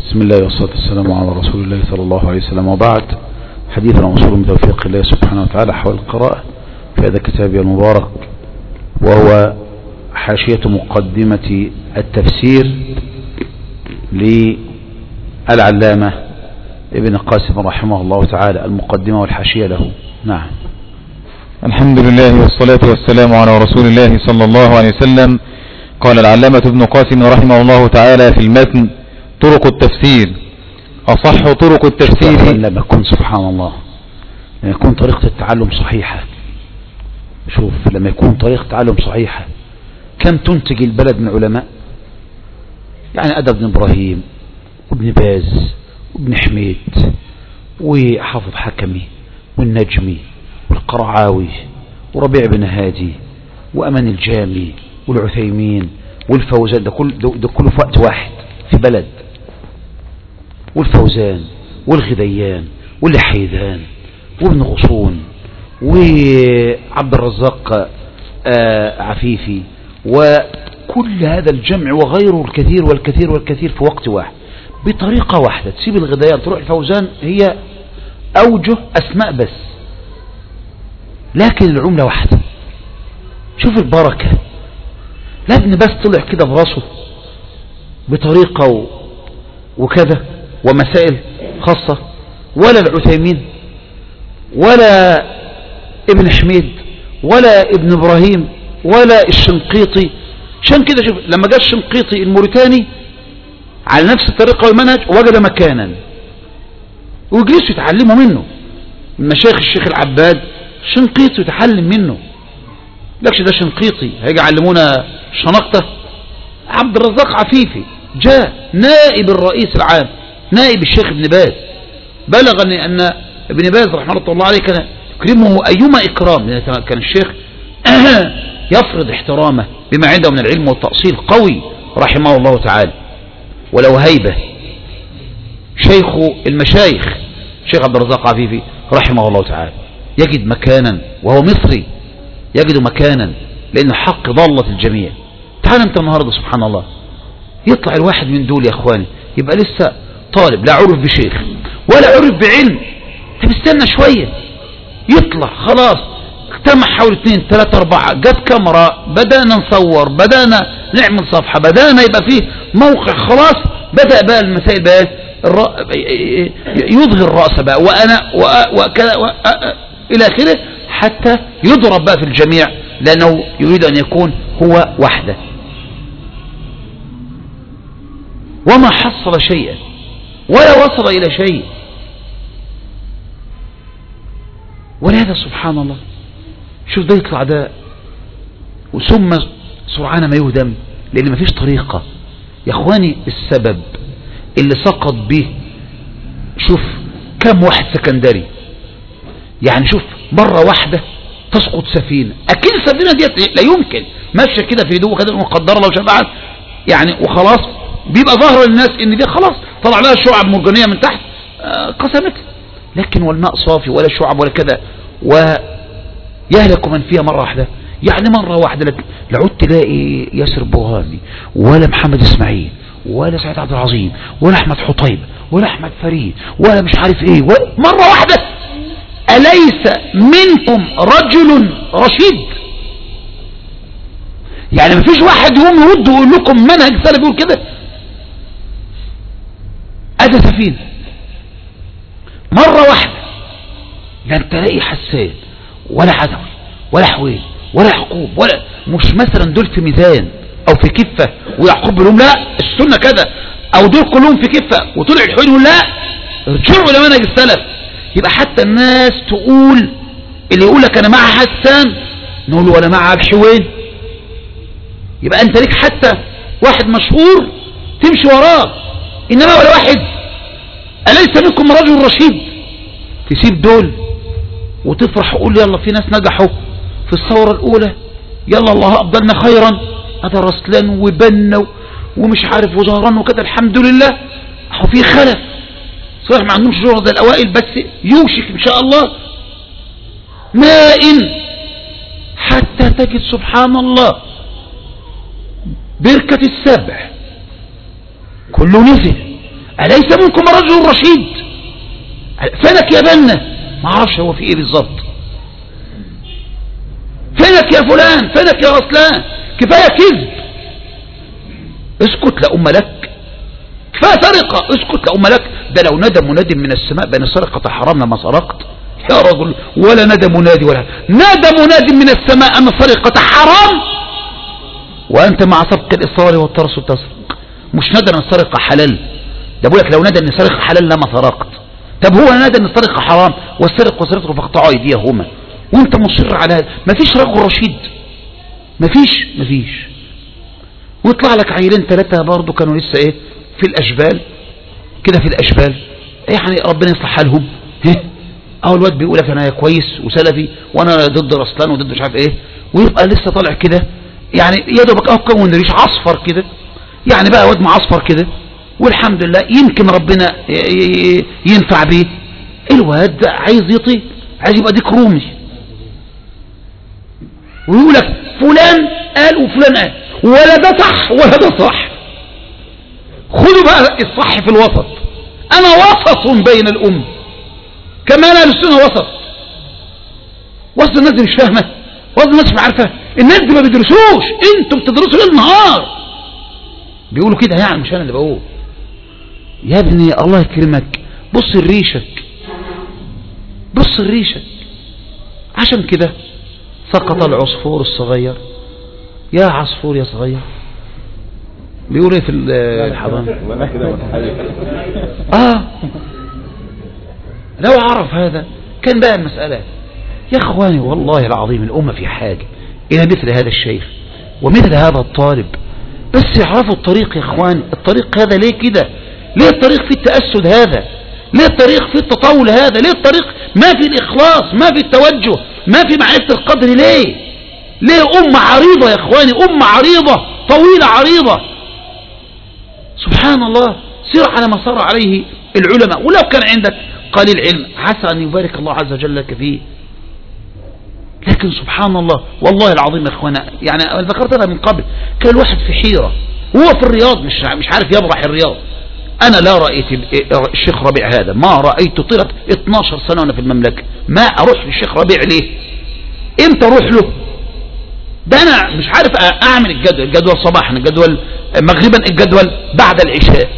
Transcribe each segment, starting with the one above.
بسم الله والصلاة والسلام على رسول الله صلى الله عليه وسلم وبعد حديثنا موصول بتوفيق الله سبحانه وتعالى حول القراءة في هذا الكتاب المبارك وهو حاشية مقدمة التفسير للعلامة ابن قاسم رحمه الله تعالى المقدمة والحاشية له نعم الحمد لله والصلاة والسلام على رسول الله صلى الله عليه وسلم قال العلامة ابن قاسم رحمه الله تعالى في المتن طرق التفسير أصح طرق التفسير لما يكون سبحان الله لما يكون طريقة التعلم صحيحة شوف لما يكون طريقة التعلم صحيحة كم تنتج البلد من علماء يعني أدب بن إبراهيم وابن باز وابن حميد وحافظ حكمي والنجمي والقرعاوي وربيع بن هادي وأمن الجامي والعثيمين والفوزان ده, كل ده كله في وقت واحد في بلد والفوزان والغذيان والحيدان وابن غصون وعبد الرزاق عفيفي وكل هذا الجمع وغيره الكثير والكثير والكثير في وقت واحد بطريقة واحدة تسيب الغذيان تروح الفوزان هي أوجه أسماء بس لكن العملة واحدة شوف البركة لا ابن بس طلع كده براسه بطريقة و... وكذا ومسائل خاصة ولا العثيمين ولا ابن حميد ولا ابن ابراهيم ولا الشنقيطي عشان كده شوف لما جاء الشنقيطي الموريتاني على نفس الطريقة والمنهج وجد مكانا وجلسوا يتعلموا منه من مشايخ الشيخ العباد شنقيطي يتعلم منه لكش ده شنقيطي هيجي يعلمونا شنقطة عبد الرزاق عفيفي جاء نائب الرئيس العام نائب الشيخ ابن باز بلغني أن ابن باز رحمه الله عليه كان يكرمه أيما إكرام كان الشيخ يفرض احترامه بما عنده من العلم والتأصيل قوي رحمه الله تعالى ولو هيبة شيخ المشايخ شيخ عبد الرزاق عفيفي رحمه الله تعالى يجد مكانا وهو مصري يجد مكانا لأن الحق ضالة الجميع تعال انت النهاردة سبحان الله يطلع الواحد من دول يا اخواني يبقى لسه طالب لا عرف بشيخ ولا عرف بعلم طب استنى شوية يطلع خلاص اجتمع حول اثنين ثلاثة اربعة جت كاميرا بدأنا نصور بدأنا نعمل صفحة بدأنا يبقى فيه موقع خلاص بدأ بقى المسائل بقى الر... يظهر الرأس بقى وأنا وكذا و... إلى آخره حتى يضرب بقى في الجميع لأنه يريد أن يكون هو وحده وما حصل شيئا ولا وصل إلى شيء ولهذا سبحان الله شوف ده يطلع ده وثم سرعان ما يهدم لأن مفيش طريقة يا اخواني السبب اللي سقط به شوف كم واحد سكندري يعني شوف مرة واحدة تسقط سفينة أكيد السفينة دي لا يمكن ماشية كده في هدوء كده مقدرة لو شبعت يعني وخلاص بيبقى ظاهر للناس ان دي خلاص طلع لها شعب مرجانية من تحت قسمت لكن والماء صافي ولا شعب ولا كذا ويهلك من فيها مرة واحدة يعني مرة واحدة لك لعد تلاقي ياسر برهامي ولا محمد اسماعيل ولا سعيد عبد العظيم ولا احمد حطيب ولا احمد فريد ولا مش عارف ايه مرة واحدة أليس منكم رجل رشيد يعني مفيش واحد يقوم يرد ويقول لكم منهج سلفي يقول كده ادي سفينة مرة واحدة لا انت لاقي حسان ولا عدوي ولا حويل ولا يعقوب ولا مش مثلا دول في ميزان او في كفة ويعقوب بيقول لهم لا السنة كذا او دول كلهم في كفة وطلع الحويل يقول لا ارجعوا لمنهج السلف يبقى حتى الناس تقول اللي يقول لك انا مع حسان نقول له انا مع الحوين يبقى انت ليك حتى واحد مشهور تمشي وراه انما ولا واحد اليس منكم رجل رشيد تسيب دول وتفرح وقول يلا في ناس نجحوا في الثورة الاولى يلا الله افضلنا خيرا هذا رسلان وبنا ومش عارف وزهران وكده الحمد لله اهو في خلف صحيح ما عندهمش شهرة زي الاوائل بس يوشك ان شاء الله ماء حتى تجد سبحان الله بركة السبع كله نزل أليس منكم رجل رشيد فينك يا بنا ما اعرفش هو في ايه بالظبط فينك يا فلان فينك يا رسلان كفاية كذب اسكت لا أم لك كفاية سرقة اسكت لا أم لك ده لو ندى مناد من السماء بين السرقة حرام لما سرقت يا رجل ولا ندى منادي ولا نادى مناد من السماء أن السرقة حرام وأنت مع سبق الإصرار والترصد تسرق مش ندى أن السرقة حلال ده بقول لك لو ندى أن السرقة حلال لما سرقت طب هو نادى أن السرقة حرام والسرق وسرقته فاقطعوا أيديهما وانت مصر على هذا مفيش رجل رشيد مفيش مفيش ويطلع لك عيلين ثلاثة برضه كانوا لسه ايه في الاشبال كده في الاشبال يعني ربنا يصلح حالهم ايه اهو الواد بيقول لك انا كويس وسلفي وانا ضد رسلان وضد مش عارف ايه ويبقى لسه طالع كده يعني يا دوبك اهو كون ريش عصفر كده يعني بقى واد معصفر كده والحمد لله يمكن ربنا ينفع بيه الواد عايز يطيب عايز يبقى ديك رومي ويقول لك فلان قال وفلان قال ولا ده صح ولا ده صح خذوا بقى الصح في الوسط انا وسط بين الام كما انا السنه وسط وسط الناس دي مش فاهمه وسط الناس مش عارفه الناس دي ما بيدرسوش انتوا بتدرسوا ليل نهار بيقولوا كده يعني مش انا اللي بقول يا ابني الله يكرمك بص لريشك بص لريشك عشان كده سقط العصفور الصغير يا عصفور يا صغير بيقول ايه في الحضانة اه لو عرف هذا كان بقى المسألة يا اخواني والله العظيم الأمة في حاجة إلى مثل هذا الشيخ ومثل هذا الطالب بس يعرفوا الطريق يا اخواني الطريق هذا ليه كده ليه الطريق في التأسد هذا ليه الطريق في التطاول هذا ليه الطريق ما في الإخلاص ما في التوجه ما في معرفة القدر ليه ليه أمة عريضة يا إخواني أمة عريضة طويلة عريضة سبحان الله سير على ما صار عليه العلماء ولو كان عندك قليل علم عسى أن يبارك الله عز وجل لك فيه لكن سبحان الله والله العظيم يا إخوانا يعني ذكرت أنا من قبل كان الواحد في حيرة هو في الرياض مش مش عارف يبرح الرياض أنا لا رأيت الشيخ ربيع هذا ما رأيته طيلة 12 سنة وأنا في المملكة ما أروح للشيخ ربيع ليه امتى أروح له ده أنا مش عارف أعمل الجدول الجدول صباحا الجدول مغربا الجدول بعد العشاء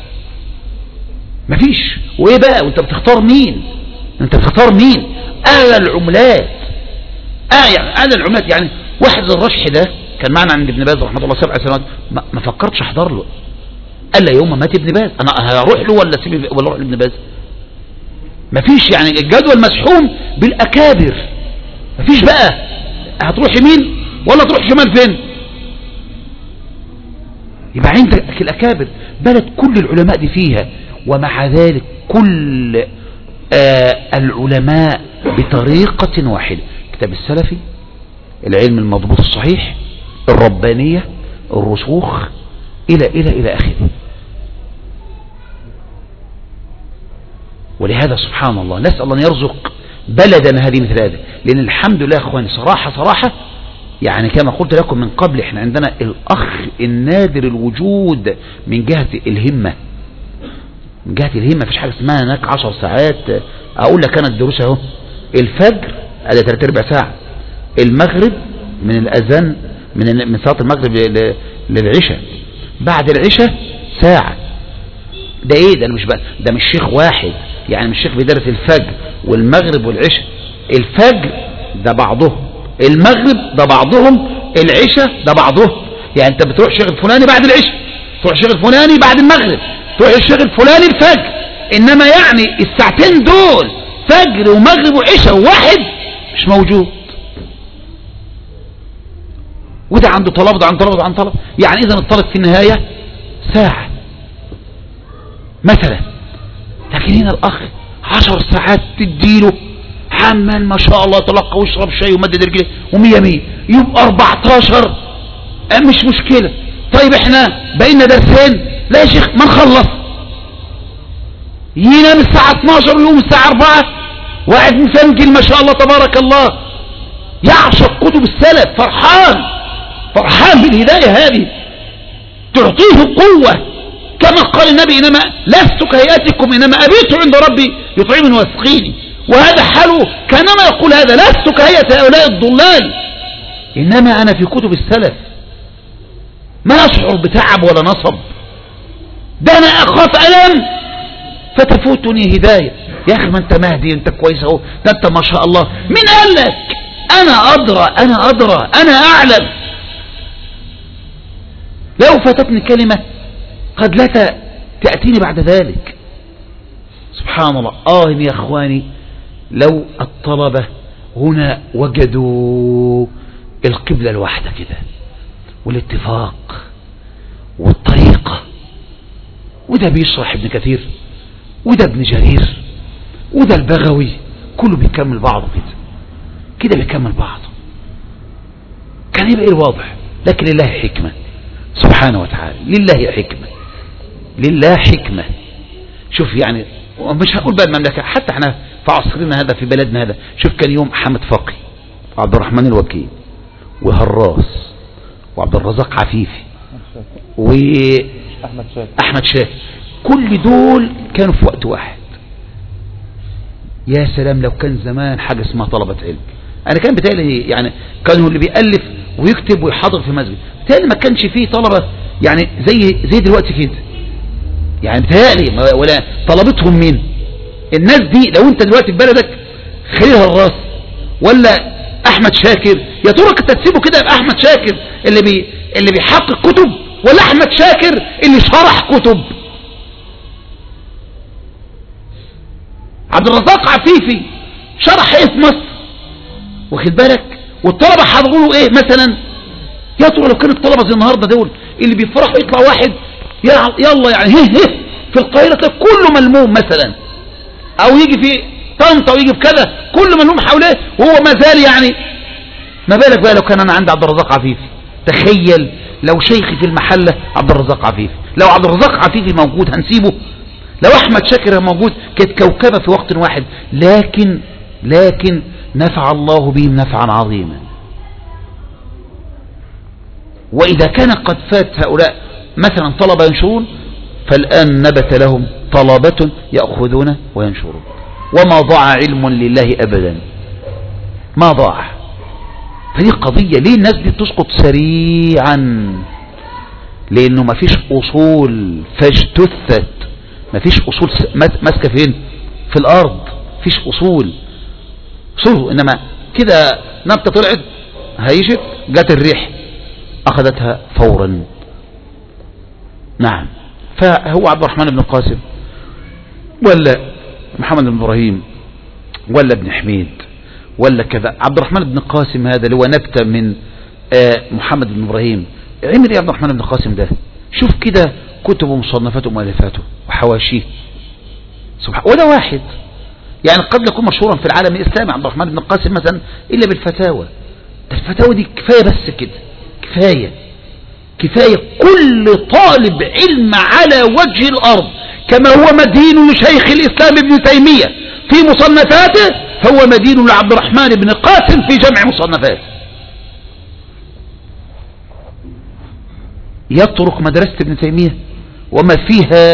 مفيش وإيه بقى وأنت بتختار مين أنت بتختار مين أعلى العملات آه يعني أعلى العملات يعني واحد الرشح ده كان معنا عند ابن باز رحمه الله سبع سنوات ما, ما فكرتش احضر له قال لي يوم ما مات ابن باز انا هروح له ولا اسيب ولا اروح لابن باز مفيش يعني الجدول مسحوم بالاكابر مفيش بقى هتروح يمين ولا تروح شمال فين يبقى عندك الاكابر بلد كل العلماء دي فيها ومع ذلك كل آه العلماء بطريقة واحدة كتاب السلفي العلم المضبوط الصحيح الربانية الرسوخ إلى إلى إلى آخره ولهذا سبحان الله نسأل الله أن يرزق بلدنا هذه مثل هذا لأن الحمد لله أخواني صراحة صراحة يعني كما قلت لكم من قبل احنا عندنا الأخ النادر الوجود من جهة الهمة من جهة الهمة فيش حاجة اسمها هناك عشر ساعات أقول لك أنا الدروس أهو الفجر هذا ثلاث أربع ساعة المغرب من الأذان من من صلاة المغرب للعشاء بعد العشاء ساعة ده ايه ده مش بقى ده مش شيخ واحد يعني مش شيخ بيدرس الفجر والمغرب والعشاء الفجر ده بعضهم المغرب ده بعضهم العشاء ده بعضهم يعني انت بتروح شيخ الفلاني بعد العشاء تروح شيخ الفلاني بعد المغرب تروح الشيخ الفلاني الفجر انما يعني الساعتين دول فجر ومغرب وعشاء واحد مش موجود وده عنده طلب وده عنده طلب وده عنده طلب يعني اذا الطلب في النهاية ساعة مثلا لكن هنا الاخ عشر ساعات تديله عمال ما شاء الله تلقى واشرب شاي ومدد رجليه ومية مية يبقى 14 مش مشكلة طيب احنا بقينا درسين لا يا شيخ ما نخلص ينام الساعة 12 ويقوم الساعة 4 واحد مسنجل ما شاء الله تبارك الله يعشق كتب السلف فرحان فرحان بالهداية هذه تعطيه قوة كما قال النبي إنما لست كهيئتكم إنما أبيت عند ربي يطعمني ويسقيني وهذا حاله كانما يقول هذا لست كهيئة هؤلاء الضلال إنما أنا في كتب السلف ما أشعر بتعب ولا نصب ده أنا أخاف ألم فتفوتني هداية يا أخي ما أنت مهدي أنت كويس أهو ده أنت ما شاء الله مين قال لك أنا أدرى أنا أدرى أنا أعلم لو فاتتني كلمة قد لا تأتيني بعد ذلك سبحان الله آه يا أخواني لو الطلبة هنا وجدوا القبلة الواحدة كده والاتفاق والطريقة وده بيشرح ابن كثير وده ابن جرير وده البغوي كله بيكمل بعضه كده كده بيكمل بعضه كان يبقى الواضح لكن لله حكمة سبحانه وتعالى لله حكمة لله حكمة شوف يعني مش هقول بقى المملكة حتى احنا في عصرنا هذا في بلدنا هذا شوف كان يوم حمد فقي وعبد الرحمن الوكيل وهراس وعبد الرزاق عفيفي أحمد شاكر وأحمد شاكر كل دول كانوا في وقت واحد يا سلام لو كان زمان حاجة اسمها طلبة علم أنا كان بتالي يعني كانوا اللي بيألف ويكتب ويحضر في مسجد بتالي ما كانش فيه طلبة يعني زي زي دلوقتي كده يعني بتهيألي ما- ولا طلبتهم مين الناس دي لو انت دلوقتي في بلدك خليل هراس ولا احمد شاكر يا ترى كنت تسيبه كده يبقى احمد شاكر اللي بي اللي بيحقق كتب ولا احمد شاكر اللي شرح كتب عبد الرزاق عفيفي شرح ايه في مصر واخد بالك والطلبه حضروا له ايه مثلا يا ترى لو كان الطلبه زي النهارده دول اللي بيفرحوا يطلع واحد يا- يلا يعني هه هه في القاهره تلاقي كله ملموم مثلا او يجي في طنطا ويجي في كذا كله ملموم حواليه وهو ما زال يعني ما بالك بقى لو كان انا عندي عبد الرزاق عفيفي تخيل لو شيخي في المحله عبد الرزاق عفيفي لو عبد الرزاق عفيفي موجود هنسيبه لو احمد شاكر موجود كانت كوكبه في وقت واحد لكن لكن نفع الله بهم نفعا عظيما وإذا كان قد فات هؤلاء مثلا طلبة ينشرون فالآن نبت لهم طلبة يأخذون وينشرون وما ضاع علم لله أبدا ما ضاع فدي قضية ليه الناس دي تسقط سريعا لأنه ما فيش أصول فاجتثت ما فيش أصول س- ماس- ماسكة فين في الأرض فيش أصول أصول إنما كده نبتة طلعت هيشت جت الريح أخذتها فورا نعم فهو عبد الرحمن بن القاسم ولا محمد بن إبراهيم ولا ابن حميد ولا كذا عبد الرحمن بن القاسم هذا اللي هو نبتة من آه، محمد بن إبراهيم عمل ايه عبد الرحمن بن القاسم ده شوف كده كتبه ومصنفاته ومؤلفاته وحواشيه سبحان وده واحد يعني قد يكون مشهورا في العالم الإسلامي عبد الرحمن بن القاسم مثلا إلا بالفتاوى ده الفتاوى دي كفاية بس كده كفاية كفاية كل طالب علم على وجه الأرض كما هو مدين لشيخ الإسلام ابن تيمية في مصنفاته فهو مدين لعبد الرحمن بن القاسم في جمع مصنفاته يترك مدرسة ابن تيمية وما فيها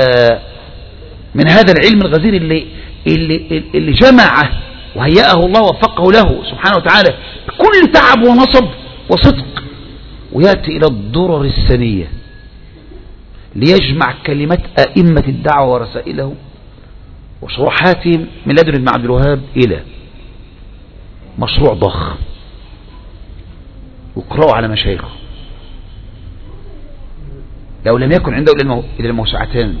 من هذا العلم الغزير اللي, اللي, اللي جمعه وهيأه الله وفقه له سبحانه وتعالى بكل تعب ونصب وصدق ويأتي إلى الضرر السنية ليجمع كلمات أئمة الدعوة ورسائلهم وشروحاتهم من لدن ابن عبد الوهاب إلى مشروع ضخم واقرأوا على مشايخه لو لم يكن عنده إلا المو- إلا الموسوعتان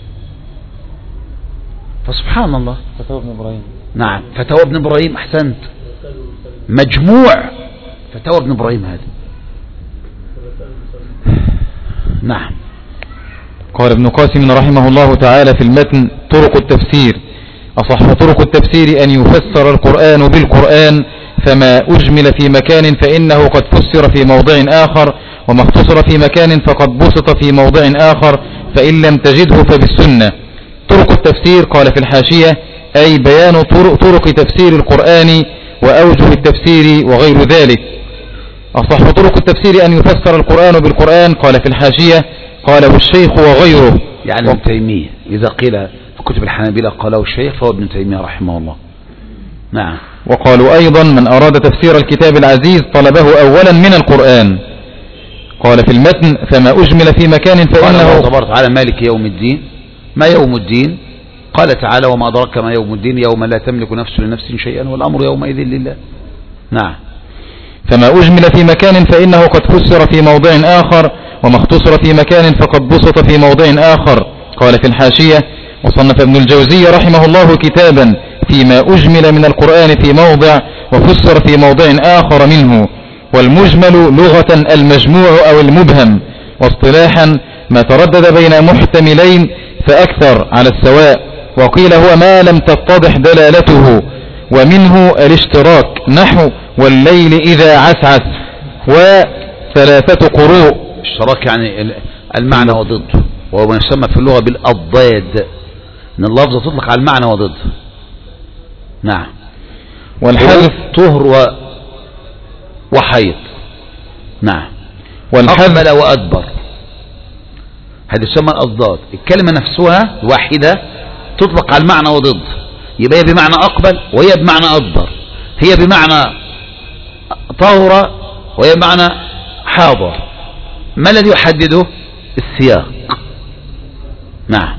فسبحان الله فتوى ابن إبراهيم نعم فتاوى ابن ابراهيم احسنت مجموع فتاوى ابن ابراهيم هذا نعم قال ابن قاسم رحمه الله تعالى في المتن طرق التفسير أصح طرق التفسير أن يفسر القرآن بالقرآن فما أجمل في مكان فإنه قد فسر في موضع آخر وما اختصر في مكان فقد بسط في موضع آخر فإن لم تجده فبالسنة طرق التفسير قال في الحاشية أي بيان طرق, طرق تفسير القرآن وأوجه التفسير وغير ذلك أصح طرق التفسير أن يفسر القرآن بالقرآن قال في الحاشية قاله الشيخ وغيره يعني ابن تيمية إذا قيل في كتب الحنابلة قاله الشيخ فهو ابن تيمية رحمه الله نعم وقالوا أيضا من أراد تفسير الكتاب العزيز طلبه أولا من القرآن قال في المتن فما أجمل في مكان قال الله فإنه تبارك وتعالى مالك يوم الدين ما يوم الدين قال تعالى وما أدراك ما يوم الدين يوم لا تملك نفس لنفس شيئا والأمر يومئذ لله نعم فما أجمل في مكان فإنه قد فسر في موضع آخر وما اختصر في مكان فقد بسط في موضع آخر قال في الحاشية وصنف ابن الجوزي رحمه الله كتابا فيما أجمل من القرآن في موضع وفسر في موضع آخر منه والمجمل لغة المجموع أو المبهم واصطلاحا ما تردد بين محتملين فأكثر على السواء وقيل هو ما لم تتضح دلالته ومنه الاشتراك نحو والليل إذا عسعس وثلاثة قروء اشتراك يعني ال- المعنى وضده وهو ما يسمى في اللغة بالأضداد ان اللفظة تطلق على المعنى وضده نعم والحذف طهر و... وحيض نعم والحذف أقبل وأدبر هذه تسمى الأضداد الكلمة نفسها واحدة تطلق على المعنى وضد يبقى هي بمعنى أقبل وهي بمعنى أدبر هي بمعنى طهر وهي بمعنى حاضر ما الذي يحدده السياق نعم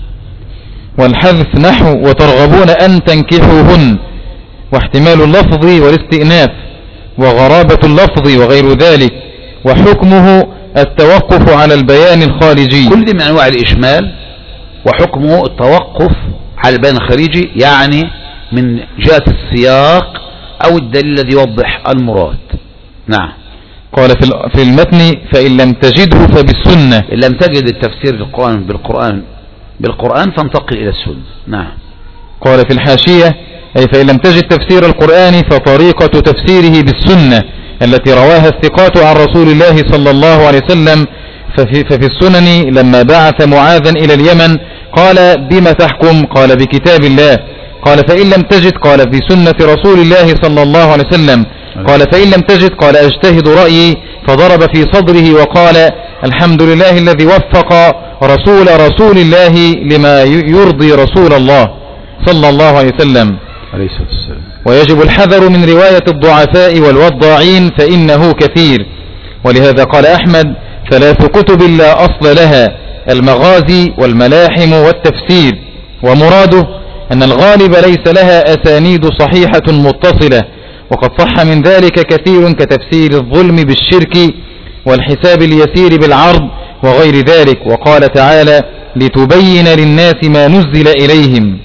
والحذف نحو وترغبون أن تنكحوهن واحتمال اللفظ والاستئناف وغرابة اللفظ وغير ذلك وحكمه التوقف على البيان الخارجي كل دي من أنواع الإشمال وحكمه التوقف على البيان الخارجي يعني من جهة السياق أو الدليل الذي يوضح المراد نعم قال في ال- في المتن فإن لم تجده فبالسنة إن لم تجد التفسير للقرآن بالقرآن بالقرآن فانتقل إلى السنة نعم قال في الحاشية أي فإن لم تجد تفسير القرآن فطريقة تفسيره بالسنة التي رواها الثقات عن رسول الله صلى الله عليه وسلم ففي, ففي السنن لما بعث معاذا إلى اليمن قال بما تحكم قال بكتاب الله قال فإن لم تجد قال في سنة رسول الله صلى الله عليه وسلم قال فإن لم تجد قال أجتهد رأيي فضرب في صدره وقال الحمد لله الذي وفق رسول رسول الله لما ي- يرضي رسول الله صلى الله عليه وسلم عليه الصلاة والسلام ويجب الحذر من رواية الضعفاء والوضاعين فإنه كثير ولهذا قال أحمد ثلاث كتب لا أصل لها المغازي والملاحم والتفسير ومراده أن الغالب ليس لها أسانيد صحيحة متصلة وقد صح من ذلك كثير كتفسير الظلم بالشرك والحساب اليسير بالعرض وغير ذلك وقال تعالى لتبين للناس ما نزل إليهم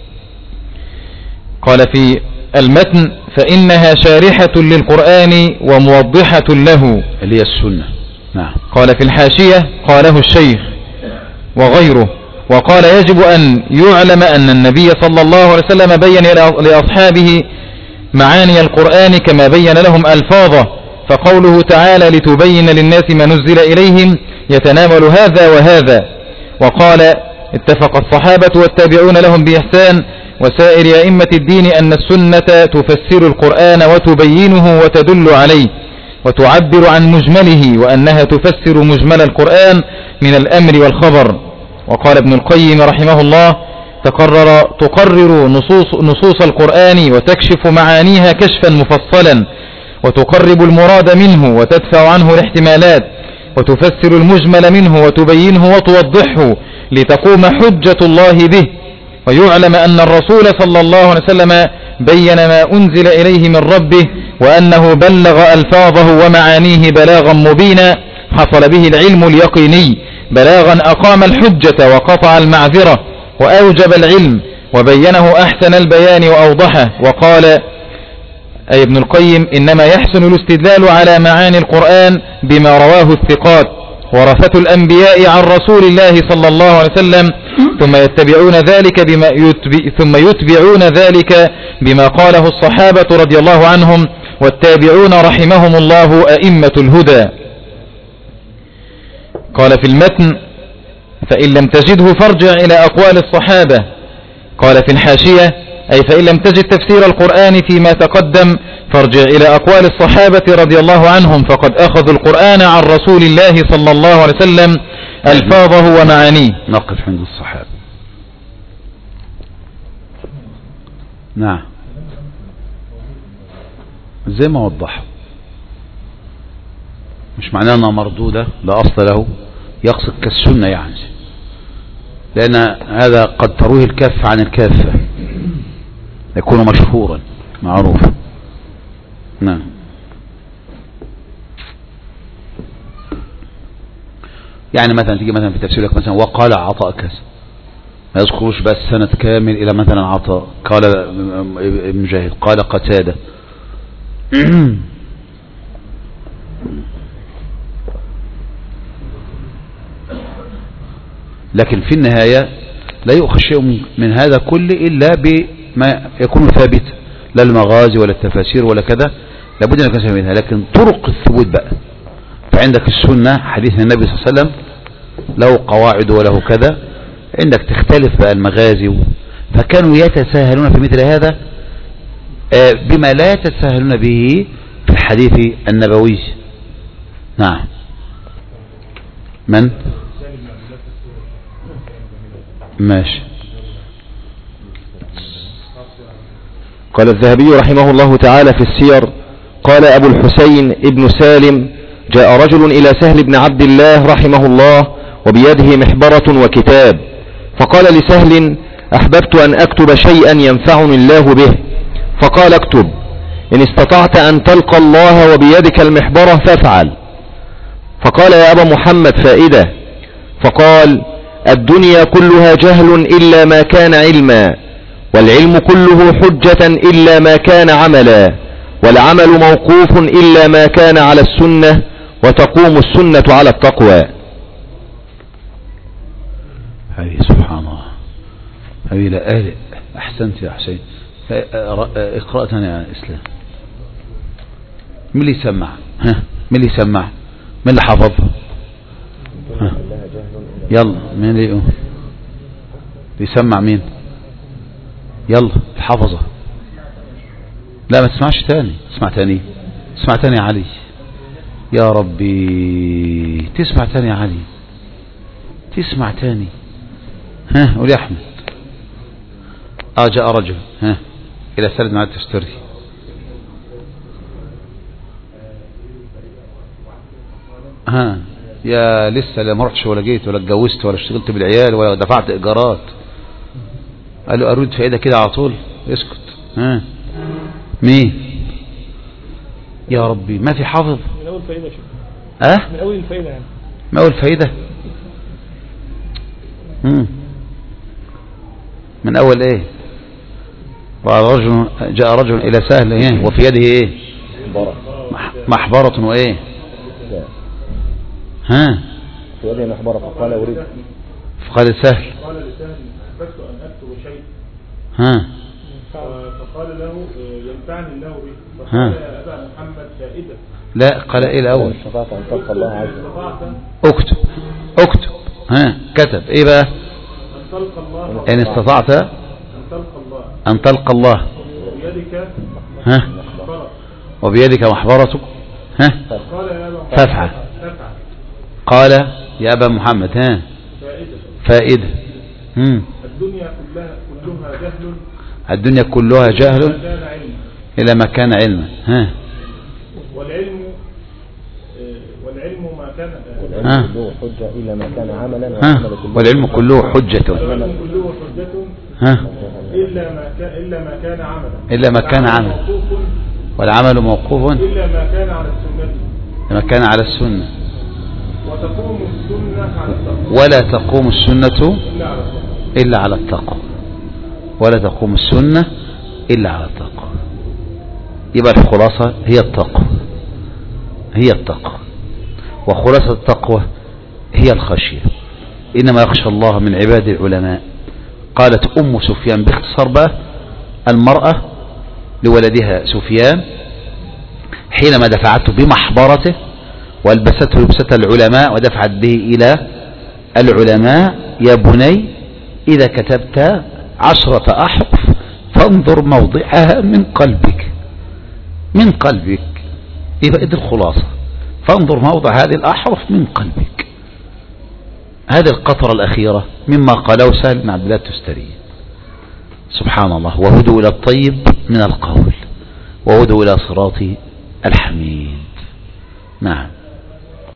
قال في المتن فإنها شارحة للقرآن وموضحة له اللي هي السنة نعم قال في الحاشية قاله الشيخ وغيره وقال يجب أن يعلم أن النبي صلى الله عليه وسلم بين لأصحابه معاني القرآن كما بين لهم ألفاظه فقوله تعالى لتبين للناس ما نزل إليهم يتناول هذا وهذا وقال اتفق الصحابة والتابعون لهم بإحسان وسائر أئمة الدين أن السنة تفسر القرآن وتبينه وتدل عليه وتعبر عن مجمله وأنها تفسر مجمل القرآن من الأمر والخبر وقال ابن القيم رحمه الله تقرر تقرر نصوص, نصوص القرآن وتكشف معانيها كشفا مفصلا وتقرب المراد منه وتدفع عنه الاحتمالات وتفسر المجمل منه وتبينه وتوضحه لتقوم حجة الله به ويعلم أن الرسول صلى الله عليه وسلم بين ما أنزل إليه من ربه وأنه بلغ ألفاظه ومعانيه بلاغا مبينا حصل به العلم اليقيني بلاغا أقام الحجة وقطع المعذرة وأوجب العلم وبينه أحسن البيان وأوضحه وقال أي ابن القيم إنما يحسن الاستدلال على معاني القرآن بما رواه الثقات ورثة الأنبياء عن رسول الله صلى الله عليه وسلم ثم يتبعون ذلك بما يتبع ثم يتبعون ذلك بما قاله الصحابة رضي الله عنهم والتابعون رحمهم الله أئمة الهدى قال في المتن فإن لم تجده فارجع إلى أقوال الصحابة قال في الحاشية أي فإن لم تجد تفسير القرآن فيما تقدم فارجع إلى أقوال الصحابة رضي الله عنهم فقد أخذوا القرآن عن رسول الله صلى الله عليه وسلم ألفاظه ومعانيه نقف عند الصحابة نعم زي ما وضحوا مش معناه انها مردودة لا اصل له يقصد كالسنة يعني لان هذا قد ترويه الكف عن الكافة يكون مشهورا معروفا نعم يعني مثلا تيجي مثلا في تفسير لك مثلا وقال عطاء كذا ما يذكروش بس سنة كامل إلى مثلا عطاء قال ابن مجاهد قال قتادة لكن في النهاية لا يؤخذ شيء من هذا كله إلا بما يكون ثابت لا المغازي ولا التفاسير ولا كذا لابد أن يكون ثابتها لكن طرق الثبوت بقى فعندك السنة حديث النبي صلى الله عليه وسلم له قواعد وله كذا عندك تختلف بقى المغازي و... فكانوا يتساهلون في مثل هذا آه، بما لا يتساهلون به في الحديث النبوي نعم من ماشي قال الذهبي رحمه الله تعالى في السير قال أبو الحسين ابن سالم جاء رجل إلى سهل بن عبد الله رحمه الله وبيده محبرة وكتاب فقال لسهل أحببت أن أكتب شيئا ينفعني الله به فقال اكتب إن استطعت أن تلقى الله وبيدك المحبرة فافعل فقال يا أبا محمد فائدة فقال الدنيا كلها جهل إلا ما كان علما والعلم كله حجة إلا ما كان عملا والعمل موقوف إلا ما كان على السنة وتقوم السنة على التقوى هاي سبحان الله هاي لا آلئ أحسنت يا حسين اقرأ تاني يا إسلام مين اللي يسمع ها مين اللي يسمع مين اللي حفظ ها يلا مين اللي يقول يسمع مين يلا الحفظة لا ما تسمعش تاني اسمع تاني اسمع تاني يا علي يا ربي تسمع تاني يا علي تسمع تاني ها قول يا احمد اه جاء رجل ها الى سرد مع التستري ها يا لسه لا ما رحتش ولا جيت ولا اتجوزت ولا اشتغلت بالعيال ولا دفعت ايجارات قال له اريد فائده كده على طول اسكت ها مين يا ربي ما في حافظ من اول فائده شوف اه من اول الفائده يعني ما هو الفائده مم. من اول ايه رأى رجل جاء رجل الى سهل ايه وفي يده ايه مح- محبرة وايه ها في يده محبرة فقال أريد فقال سهل قال لسهل احببت ان اكتب شيء ها فقال له آه، ينفعني الله به ها. فقال يا ابا محمد فائده لا قال ايه الاول استطعت أن تلقى الله عز وجل استطعت اكتب اكتب ها كتب ايه بقى ان تلقى الله ان استطعت ان تلقى الله ان تلقى الله وبيدك ها فرق وبيدك محبرتك ها قال يا ابا محمد فافعل فافعل قال يا ابا محمد ها فائده فائدة مم. الدنيا كلها كلها جهل الدنيا كلها ما جهل كان علما إلى ما كان علما ها والعلم آه، والعلم ما كان آه، ها. والعلم كله حجة إلا ما كان عملا ها والعمل كله والعلم كله حجة والعلم كله حجة ها إلا ما كان إلا ما كان عملا إلا ما كان والعمل عملا. موقوف والعمل موقوف إلا ما كان على السنة لما كان على السنة وتقوم السنة على التقوى ولا تقوم السنة إلا على التقوى إلا على التقوى ولا تقوم السنة إلا على التقوى يبقى الخلاصة هي التقوى هي التقوى وخلاصة التقوى هي الخشية إنما يخشى الله من عباد العلماء قالت أم سفيان باختصار بقى المرأة لولدها سفيان حينما دفعته بمحبرته والبسته لبسة العلماء ودفعت به إلى العلماء يا بني إذا كتبت عشرة أحرف فانظر موضعها من قلبك من قلبك يبقى دي الخلاصة فانظر موضع هذه الأحرف من قلبك هذه القطرة الأخيرة مما قاله سهل بن عبد الله التستري سبحان الله وهدوا إلى الطيب من القول وهدوا إلى صراط الحميد نعم